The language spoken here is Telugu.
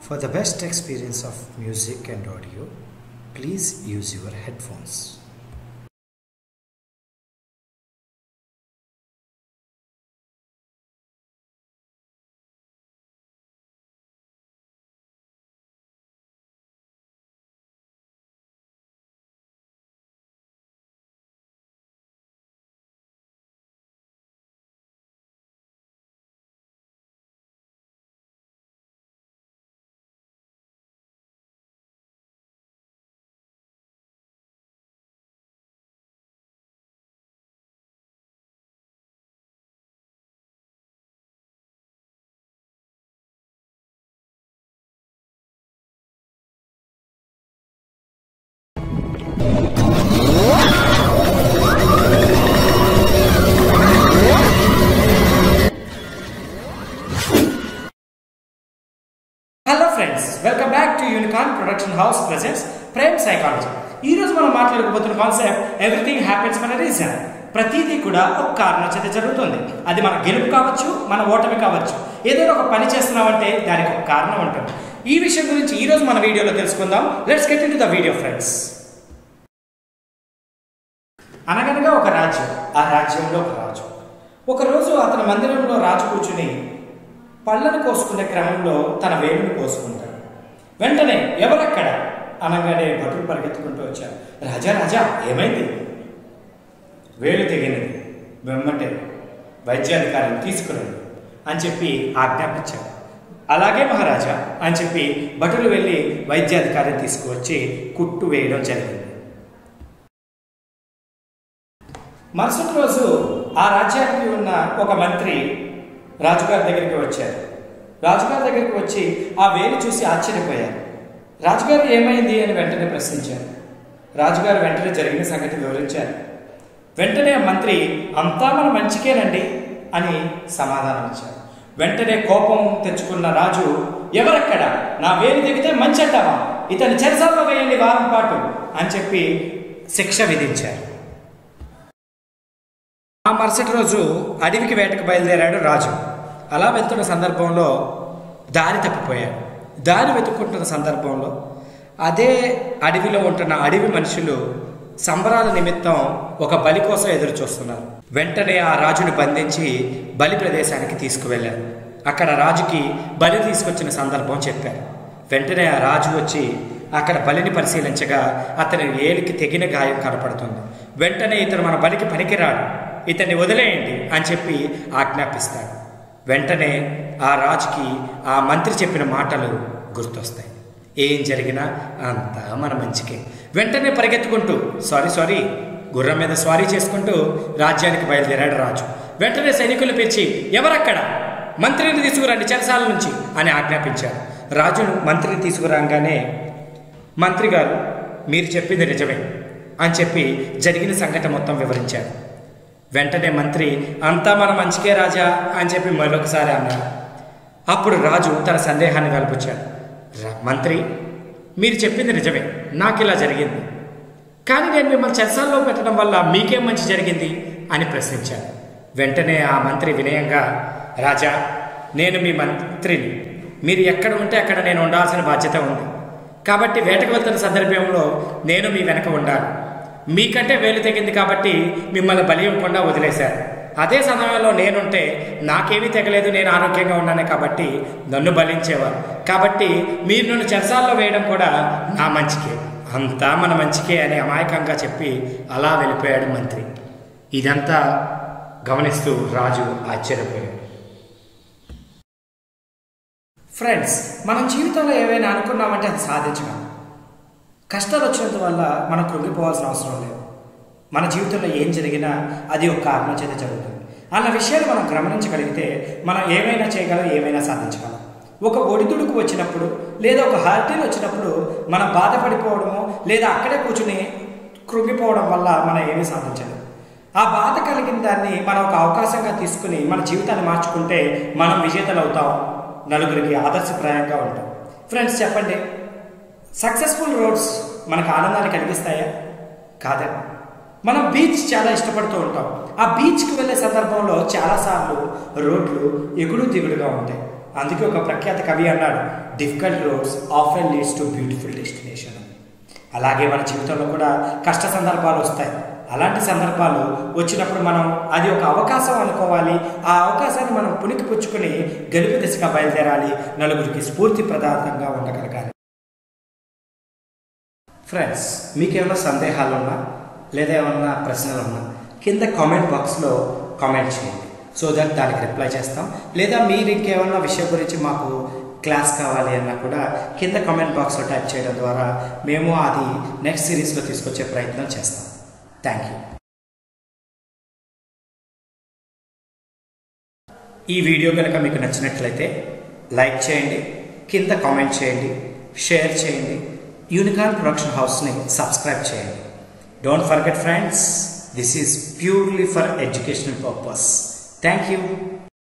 For the best experience of music and audio, please use your headphones. Hello friends welcome back to Unicorn production house presents Prem psychology ఈ రోజు మనం మాట్లాడుకోబోతున్న concept everything happens for reason ప్రతిదీ కూడా ఒక కారణం చేత జరుగుతుంది అది మన గెలుపు కావచ్చు మన ఓటమి కావచ్చు ఏదైనా ఒక పని చేస్తున్నామంటే దానికి ఒక కారణం ఉంటుంది ఈ విషయం గురించి ఈ రోజు మన వీడియోలో తెలుసుకుందాం let's get into the video friends అనగనగా ఒక రాజ్యం ఆ రాజ్యంలో ఒక రాజు ఒకరోజు అతని మందిరంలో రాజు కూర్చుని పళ్ళను కోసుకునే క్రమంలో తన వేలును కోసుకుంటాడు వెంటనే ఎవరక్కడ అనగానే భటులు పరిగెత్తుకుంటూ వచ్చారు రాజా రాజా ఏమైంది వేలు తెగినది వెమ్మటే వైద్యాధికారిని తీసుకురండి అని చెప్పి ఆజ్ఞాపించాడు అలాగే మహారాజా అని చెప్పి భటులు వెళ్ళి వైద్యాధికారిని తీసుకువచ్చి కుట్టు వేయడం జరిగింది మరుసటి రోజు ఆ రాజ్యానికి ఉన్న ఒక మంత్రి రాజుగారి దగ్గరికి వచ్చారు రాజుగారి దగ్గరికి వచ్చి ఆ వేలు చూసి ఆశ్చర్యపోయారు రాజుగారు ఏమైంది అని వెంటనే ప్రశ్నించారు రాజుగారు వెంటనే జరిగిన సంగతి వివరించారు వెంటనే ఆ మంత్రి అంతా మన మంచికేనండి అని సమాధానం ఇచ్చారు వెంటనే కోపం తెచ్చుకున్న రాజు ఎవరక్కడ నా వేలు దిగితే మంచి అంటావా ఇతని చెరసాల్లో వేయండి వారం పాటు అని చెప్పి శిక్ష విధించారు ఆ మరుసటి రోజు అడవికి వేటకు బయలుదేరాడు రాజు అలా వెళ్తున్న సందర్భంలో దారి తప్పిపోయాడు దారి వెతుక్కుంటున్న సందర్భంలో అదే అడవిలో ఉంటున్న అడవి మనుషులు సంబరాల నిమిత్తం ఒక బలి కోసం ఎదురు చూస్తున్నారు వెంటనే ఆ రాజుని బంధించి బలి ప్రదేశానికి తీసుకువెళ్ళారు అక్కడ రాజుకి బలి తీసుకొచ్చిన సందర్భం చెప్పారు వెంటనే ఆ రాజు వచ్చి అక్కడ బలిని పరిశీలించగా అతని ఏలికి తెగిన గాయం కనపడుతుంది వెంటనే ఇతను మన బలికి పనికిరాడు ఇతన్ని వదిలేయండి అని చెప్పి ఆజ్ఞాపిస్తాడు వెంటనే ఆ రాజుకి ఆ మంత్రి చెప్పిన మాటలు గుర్తొస్తాయి ఏం జరిగినా అంతా మన మంచికే వెంటనే పరిగెత్తుకుంటూ సారీ సారీ గుర్రం మీద స్వారీ చేసుకుంటూ రాజ్యానికి బయలుదేరాడు రాజు వెంటనే సైనికులు పిలిచి ఎవరక్కడ మంత్రిని తీసుకురండి చెరసాల నుంచి అని ఆజ్ఞాపించారు రాజును మంత్రిని తీసుకురాగానే మంత్రి గారు మీరు చెప్పింది నిజమే అని చెప్పి జరిగిన సంఘటన మొత్తం వివరించారు వెంటనే మంత్రి అంతా మన మంచికే రాజా అని చెప్పి మరొకసారి అన్నాడు అప్పుడు రాజు తన సందేహాన్ని కల్పించాడు మంత్రి మీరు చెప్పింది నిజమే నాకు ఇలా జరిగింది కానీ నేను మిమ్మల్ని చెరసాల్లో పెట్టడం వల్ల మీకేం మంచి జరిగింది అని ప్రశ్నించాను వెంటనే ఆ మంత్రి వినయంగా రాజా నేను మీ మంత్రిని మీరు ఎక్కడ ఉంటే అక్కడ నేను ఉండాల్సిన బాధ్యత ఉంది కాబట్టి వేటకు వెళ్తున్న సందర్భంలో నేను మీ వెనక ఉండాలి మీకంటే వేలు తెగింది కాబట్టి మిమ్మల్ని బలి ఇవ్వకుండా వదిలేశారు అదే సమయంలో నేనుంటే నాకేమీ తెగలేదు నేను ఆరోగ్యంగా ఉన్నాను కాబట్టి నన్ను బలించేవారు కాబట్టి మీరు నన్ను చెరసాల్లో వేయడం కూడా నా మంచికే అంతా మన మంచికే అని అమాయకంగా చెప్పి అలా వెళ్ళిపోయాడు మంత్రి ఇదంతా గమనిస్తూ రాజు ఆశ్చర్యపోయాడు ఫ్రెండ్స్ మనం జీవితంలో ఏవైనా అనుకున్నామంటే అది సాధించగలం కష్టాలు వచ్చినంత వల్ల మనం కృంగిపోవాల్సిన అవసరం లేదు మన జీవితంలో ఏం జరిగినా అది ఒక కారణం చేత జరుగుతుంది అన్న విషయాన్ని మనం గమనించగలిగితే మనం ఏమైనా చేయగలం ఏమైనా సాధించగలం ఒక ఒడిదుడుకు వచ్చినప్పుడు లేదా ఒక హార్టీలు వచ్చినప్పుడు మనం బాధపడిపోవడము లేదా అక్కడే కూర్చుని కృంగిపోవడం వల్ల మనం ఏమీ సాధించలేం ఆ బాధ కలిగిన దాన్ని మనం ఒక అవకాశంగా తీసుకుని మన జీవితాన్ని మార్చుకుంటే మనం విజేతలు అవుతాం నలుగురికి ఆదర్శప్రాయంగా ఉంటాం ఫ్రెండ్స్ చెప్పండి సక్సెస్ఫుల్ రోడ్స్ మనకు ఆనందాన్ని కలిగిస్తాయా కాదా మనం బీచ్ చాలా ఇష్టపడుతూ ఉంటాం ఆ బీచ్కి వెళ్ళే సందర్భంలో చాలాసార్లు రోడ్లు ఎగుడు దిగుడుగా ఉంటాయి అందుకే ఒక ప్రఖ్యాత కవి అన్నాడు difficult roads often leads to beautiful destination అలాగే మన జీవితంలో కూడా కష్ట సందర్భాలు వస్తాయి అలాంటి సందర్భాలు వచ్చినప్పుడు మనం అది ఒక అవకాశం అనుకోవాలి ఆ అవకాశాన్ని మనం పునికి పుచ్చుకొని గెలుపు దిశగా బయలుదేరాలి నలుగురికి స్ఫూర్తి ప్రదాతంగా ఉండగలగాలి ఫ్రెండ్స్ మీకు ఏమైనా సందేహాలు ఉన్నా లేదా ఏమన్నా ప్రశ్నలు ఉన్నా కింద కామెంట్ బాక్స్లో కామెంట్ చేయండి సో దట్ దానికి రిప్లై చేస్తాం లేదా మీరు ఇంకేమన్నా విషయం గురించి మాకు క్లాస్ కావాలి అన్నా కూడా కింద కామెంట్ బాక్స్లో టైప్ చేయడం ద్వారా మేము అది నెక్స్ట్ సిరీస్లో తీసుకొచ్చే ప్రయత్నం చేస్తాం థ్యాంక్ యూ ఈ వీడియో కనుక మీకు నచ్చినట్లయితే లైక్ చేయండి కింద కామెంట్ చేయండి షేర్ చేయండి యూనికాన్ ప్రొడక్షన్ హౌస్ని సబ్స్క్రైబ్ చేయండి don't forget friends this is purely for educational purpose thank you